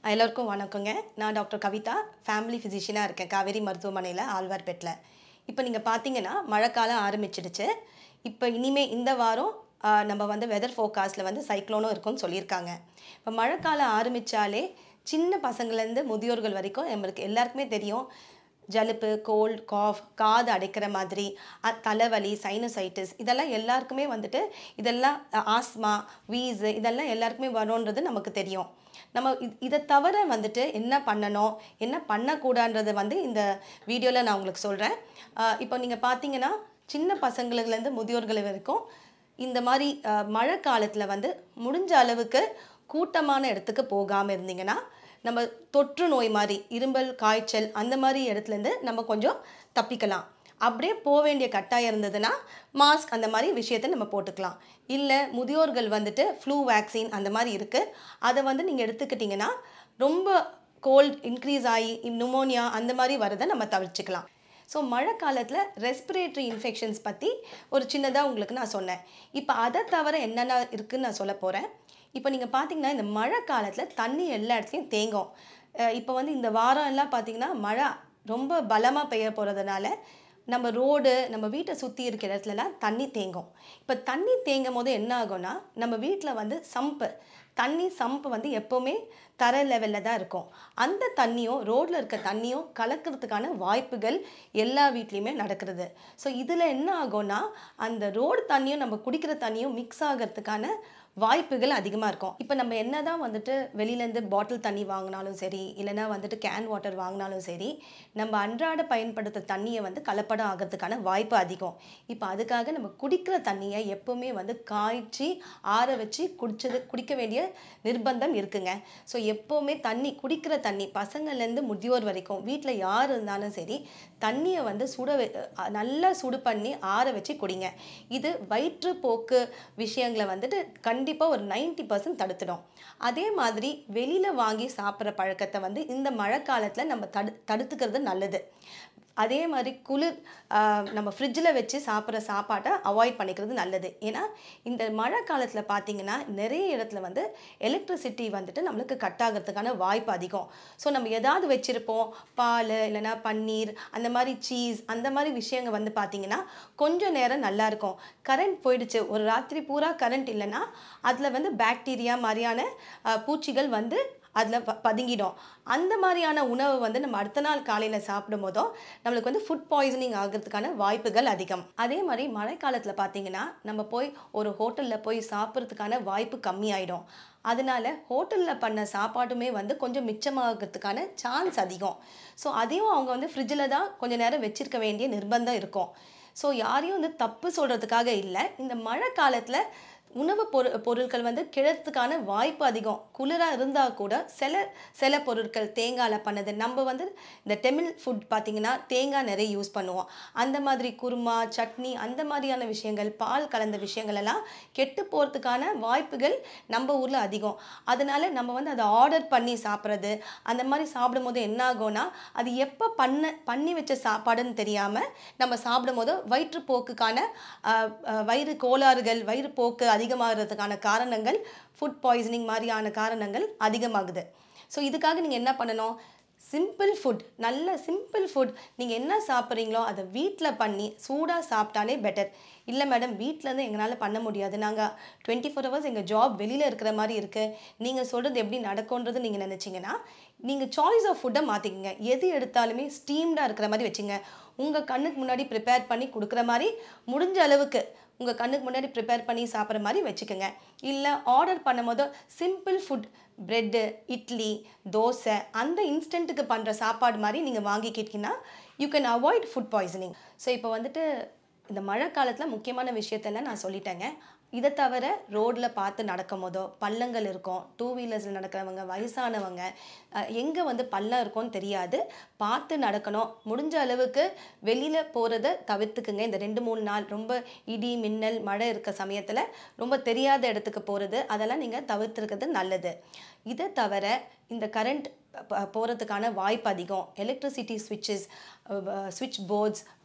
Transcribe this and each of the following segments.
எல்லோருக்கும் வணக்கங்க நான் டாக்டர் கவிதா ஃபேமிலி ஃபிசிஷியனாக இருக்கேன் காவேரி மருத்துவமனையில் ஆழ்வார்பேட்டில் இப்போ நீங்கள் பார்த்தீங்கன்னா மழைக்காலம் ஆரம்பிச்சிடுச்சு இப்போ இனிமே இந்த வாரம் ஆ, நம்ம வந்து வெதர் ஃபோகாஸ்டில் வந்து சைக்ளோனும் இருக்கும்னு சொல்லியிருக்காங்க இப்போ மழைக்காலம் ஆரம்பித்தாலே சின்ன பசங்கள்லேருந்து முதியோர்கள் வரைக்கும் நம்மளுக்கு எல்லாருக்குமே தெரியும் ஜலுப்பு கோல்ட் காஃப் காது அடைக்கிற மாதிரி அ- தலைவலி சைனசைட்டிஸ் இதெல்லாம் எல்லாருக்குமே வந்துட்டு இதெல்லாம் ஆஸ்மா வீஸு இதெல்லாம் எல்லாருக்குமே வரும்ன்றது நமக்கு தெரியும் நம்ம இ- இதை தவிர வந்துட்டு என்ன பண்ணணும் என்ன பண்ணக்கூடாதுன்றதை வந்து இந்த வீடியோவில் நான் உங்களுக்கு சொல்கிறேன் இப்போ நீங்கள் பார்த்தீங்கன்னா சின்ன பசங்களுலேருந்து முதியோர்கள் வரைக்கும் இந்த மாதிரி அஹ், மழை காலத்தில் வந்து முடிஞ்ச அளவுக்கு கூட்டமான இடத்துக்கு போகாமல் இருந்தீங்கன்னா நம்ம தொற்று நோய் மாதிரி இரும்பல் காய்ச்சல் அந்த மாதிரி இடத்துலேருந்து நம்ம கொஞ்சம் தப்பிக்கலாம் அப்படியே போக வேண்டிய கட்டாயம் இருந்ததுன்னா மாஸ்க் அந்த மாதிரி விஷயத்தை நம்ம போட்டுக்கலாம் இல்லை முதியோர்கள் வந்துட்டு ஃப்ளூ வேக்சின் அந்த மாதிரி இருக்குது அதை வந்து நீங்கள் எடுத்துக்கிட்டிங்கன்னா ரொம்ப கோல்ட் இன்க்ரீஸ் ஆகி நிமோனியா அந்த மாதிரி வரதை நம்ம தவிர்த்துக்கலாம் ஸோ மழை காலத்தில் ரெஸ்பிரேட்டரி இன்ஃபெக்ஷன்ஸ் பற்றி ஒரு சின்னதாக உங்களுக்கு நான் சொன்னேன் இப்போ அதை தவிர என்னென்ன இருக்குன்னு நான் சொல்ல போகிறேன் இப்போ நீங்கள் பார்த்தீங்கன்னா இந்த மழை காலத்தில் தண்ணி எல்லா இடத்துலையும் தேங்கும் அஹ் இப்போ வந்து இந்த வாரம் எல்லாம் பார்த்தீங்கன்னா மழை ரொம்ப பலமாக பெய்ய போகிறதுனால நம்ம ரோடு நம்ம வீட்டை சுற்றி இருக்கிற இடத்துலலாம் தண்ணி தேங்கும் இப்போ தண்ணி தேங்கும் போது என்ன ஆகும்னா நம்ம வீட்டில் வந்து சம்பு தண்ணி சம்பு வந்து எப்போவுமே தர லெவலில் தான் இருக்கும் அந்த தண்ணியும் ரோட்டில் இருக்க தண்ணியும் கலக்கிறதுக்கான வாய்ப்புகள் எல்லா வீட்லேயுமே நடக்கிறது ஸோ இதில் என்ன ஆகும்னா அந்த ரோடு தண்ணியும் நம்ம குடிக்கிற தண்ணியும் மிக்ஸ் ஆகிறதுக்கான வாய்ப்புகள் அதிகமாக இருக்கும் இப்போ நம்ம என்ன தான் வந்துட்டு வெளியிலேருந்து பாட்டில் தண்ணி வாங்கினாலும் சரி இல்லைன்னா வந்துட்டு கேன் வாட்டர் வாங்கினாலும் சரி நம்ம அன்றாட பயன்படுத்துகிற தண்ணியை வந்து கலப்படம் ஆகிறதுக்கான வாய்ப்பு அதிகம் இப்போ அதுக்காக நம்ம குடிக்கிற தண்ணியை எப்பவுமே வந்து காய்ச்சி ஆற வச்சு குடிச்சது குடிக்க வேண்டிய நிர்பந்தம் இருக்குங்க ஸோ எப்போவுமே தண்ணி குடிக்கிற தண்ணி பசங்கள்லேருந்து முதியோர் வரைக்கும் வீட்டில் யார் இருந்தாலும் சரி தண்ணியை வந்து சுட வை- அஹ் நல்லா சுடு பண்ணி ஆற வச்சு குடிங்க இது வயிற்றுப்போக்கு விஷயங்களை வந்துட்டு கண்டிப்பாக ஒரு 90% பர்சன்ட் தடுத்துடும் அதே மாதிரி வெளியில் வாங்கி சாப்பிட்ற பழக்கத்தை வந்து இந்த மழை காலத்தில் நம்ம தடு தடுத்துக்கிறது நல்லது அதே மாதிரி குளிர் ஆஹ், நம்ம ஃப்ரிட்ஜில் வச்சு சாப்பிட்ற சாப்பாட்டை அவாய்ட் பண்ணிக்கிறது நல்லது ஏன்னா இந்த மழை காலத்தில் பார்த்தீங்கன்னா நிறைய இடத்துல வந்து எலக்ட்ரிசிட்டி வந்துட்டு நம்மளுக்கு கட் ஆகிறதுக்கான வாய்ப்பு அதிகம் ஸோ நம்ம ஏதாவது வச்சுருப்போம் பால் இல்லைன்னா பன்னீர் அந்த மாதிரி சீஸ் அந்த மாதிரி விஷயங்கள் வந்து பார்த்தீங்கன்னா கொஞ்சம் நேரம் நல்லா இருக்கும் கரண்ட் போயிடுச்சு ஒரு ராத்திரி பூரா கரண்ட் இல்லைன்னா அதில் வந்து பாக்டீரியா மாதிரியான ஆஹ், பூச்சிகள் வந்து அதில் ப பதுங்கிடும் அந்த மாதிரியான உணவை வந்து நம்ம அடுத்த நாள் காலையில் சாப்பிடும் போதோ நம்மளுக்கு வந்து ஃபுட் பாய்சனிங் ஆகிறதுக்கான வாய்ப்புகள் அதிகம் அதே மாதிரி மழைக்காலத்தில் பார்த்தீங்கன்னா நம்ம போய் ஒரு ஹோட்டலில் போய் சாப்பிட்றதுக்கான வாய்ப்பு கம்மியாயிடும் அதனால ஹோட்டலில் பண்ண சாப்பாடுமே வந்து கொஞ்சம் மிச்சமாகிறதுக்கான சான்ஸ் அதிகம் ஸோ அதையும் அவங்க வந்து ஃப்ரிட்ஜில் தான் கொஞ்ச நேரம் வச்சிருக்க வேண்டிய நிர்பந்தம் இருக்கும் ஸோ யாரையும் வந்து தப்பு சொல்கிறதுக்காக இல்லை இந்த மழை காலத்தில் உணவு பொரு பொருட்கள் வந்து கிழறதுக்கான வாய்ப்பு அதிகம் குளிராக இருந்தால் கூட சில சில பொருட்கள் தேங்காயில் பண்ணது நம்ம வந்து இந்த டெமிழ் ஃபுட் பார்த்திங்கன்னா தேங்காய் நிறைய யூஸ் பண்ணுவோம் அந்த மாதிரி குருமா சட்னி அந்த மாதிரியான விஷயங்கள் பால் கலந்த விஷயங்கள் எல்லாம் கெட்டு போகிறதுக்கான வாய்ப்புகள் நம்ம ஊரில் அதிகம் அதனால நம்ம வந்து அதை ஆர்டர் பண்ணி சாப்பிட்றது அந்த மாதிரி சாப்பிடும்போது என்ன ஆகும்னா அது எப்போ பண்ண பண்ணி வச்ச சாப்பாடுன்னு தெரியாமல் நம்ம சாப்பிடும்போது வயிற்றுப்போக்குக்கான ஆஹ், ஆஹ், வயிறு கோளாறுகள் வயிறுப்போக்கு அதிகமாகிறதுக்கான காரணங்கள் ஃபுட் பாய்சனிங் மாதிரியான காரணங்கள் அதிகமாகுது ஸோ இதுக்காக நீங்கள் என்ன பண்ணணும் சிம்பிள் ஃபுட் நல்ல சிம்பிள் ஃபுட் நீங்கள் என்ன சாப்பிட்றீங்களோ அதை வீட்டில் பண்ணி சூடாக சாப்பிட்டாலே பெட்டர் இல்லை மேடம் வீட்டிலேருந்து எங்களால் பண்ண முடியாது நாங்கள் டுவெண்ட்டி ஃபோர் ஹவர்ஸ் எங்கள் ஜாப் வெளியில் இருக்கிற மாதிரி இருக்குது நீங்கள் சொல்கிறது எப்படி நடக்கும்ன்றது நீங்கள் நினச்சிங்கன்னா நீங்கள் சாய்ஸ் ஆஃப் ஃபுட்டை மாற்றிக்கங்க எது எடுத்தாலுமே ஸ்டீம்டாக இருக்கிற மாதிரி வச்சுங்க உங்கள் கண்ணுக்கு முன்னாடி ப்ரிப்பேர் பண்ணி கொடுக்குற மாதிரி முடிஞ்ச அளவுக்கு உங்கள் கண்ணுக்கு முன்னாடி ப்ரிப்பேர் பண்ணி சாப்பிட்ற மாதிரி வச்சுக்கோங்க இல்லை ஆர்டர் பண்ணும்போது simple food bread idli dosa அந்த இன்ஸ்டன்ட்டுக்கு பண்ணுற சாப்பாடு மாதிரி நீங்கள் வாங்கிக்கிட்டீங்கன்னா you can avoid food poisoning so இப்போ வந்துட்டு இந்த மழை காலத்தில் முக்கியமான விஷயத்தெல்லாம் நான் சொல்லிட்டேங்க இதை தவிர ரோட்டில் பார்த்து நடக்கும் போதோ பள்ளங்கள் இருக்கும் டூ வீலர்ஸில் நடக்கிறவங்க வயசானவங்க எங்கே வந்து பள்ளம் இருக்கும்னு தெரியாது பார்த்து நடக்கணும் முடிஞ்ச அளவுக்கு வெளியில் போகிறத தவிர்த்துக்குங்க இந்த ரெண்டு மூணு நாள் ரொம்ப இடி மின்னல் மழை இருக்க சமயத்தில் ரொம்ப தெரியாத இடத்துக்கு போகிறது அதெல்லாம் நீங்கள் தவிர்த்துருக்கிறது நல்லது இதை தவிர இந்த கரண்ட் போகிறதுக்கான வாய்ப்பு அதிகம் எலக்ட்ரிசிட்டி ஸ்விட்சஸ் ஸ்விட்ச் போர்ட்ஸ்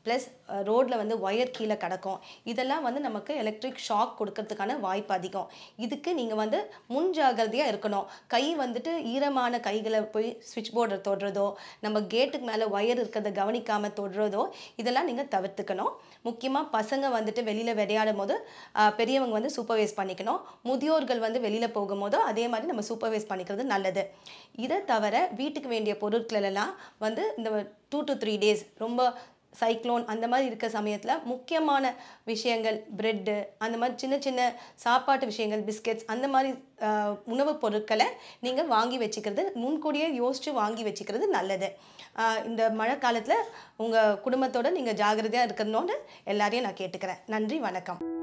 ப்ளஸ் ரோட்டில் வந்து ஒயர் கீழே கிடக்கும் இதெல்லாம் வந்து நமக்கு எலக்ட்ரிக் ஷாக் கொடுக்கறதுக்கான வாய்ப்பு அதிகம் இதுக்கு நீங்கள் வந்து முன் ஜாகிரதையாக இருக்கணும் கை வந்துட்டு ஈரமான கைகளை போய் சுவிட்ச் போர்டை தொடுறதோ நம்ம கேட்டுக்கு மேலே ஒயர் இருக்கிறத கவனிக்காமல் தொடுறதோ இதெல்லாம் நீங்கள் தவிர்த்துக்கணும் முக்கியமாக பசங்க வந்துட்டு வெளியில் விளையாடும் போது ஆஹ், பெரியவங்க வந்து சூப்பர்வைஸ் பண்ணிக்கணும் முதியோர்கள் வந்து வெளியில் போகும்போது அதே மாதிரி நம்ம சூப்பர்வைஸ் பண்ணிக்கிறது நல்லது இதை தவிர வீட்டுக்கு வேண்டிய பொருட்கள் எல்லாம் வந்து இந்த டூ டு த்ரீ டேஸ் ரொம்ப சைக்ளோன் அந்த மாதிரி இருக்க சமயத்தில் முக்கியமான விஷயங்கள் பிரெட்டு அந்த மாதிரி சின்ன சின்ன சாப்பாட்டு விஷயங்கள் பிஸ்கெட்ஸ் அந்த மாதிரி ஆஹ், உணவுப் பொருட்களை நீங்கள் வாங்கி வச்சுக்கிறது முன்கூடியே யோசித்து வாங்கி வச்சுக்கிறது நல்லது ஆஹ், இந்த மழை காலத்தில் உங்கள் குடும்பத்தோட நீங்கள் ஜாகிரதையாக இருக்கணும்னு எல்லாரையும் நான் கேட்டுக்கிறேன் நன்றி வணக்கம்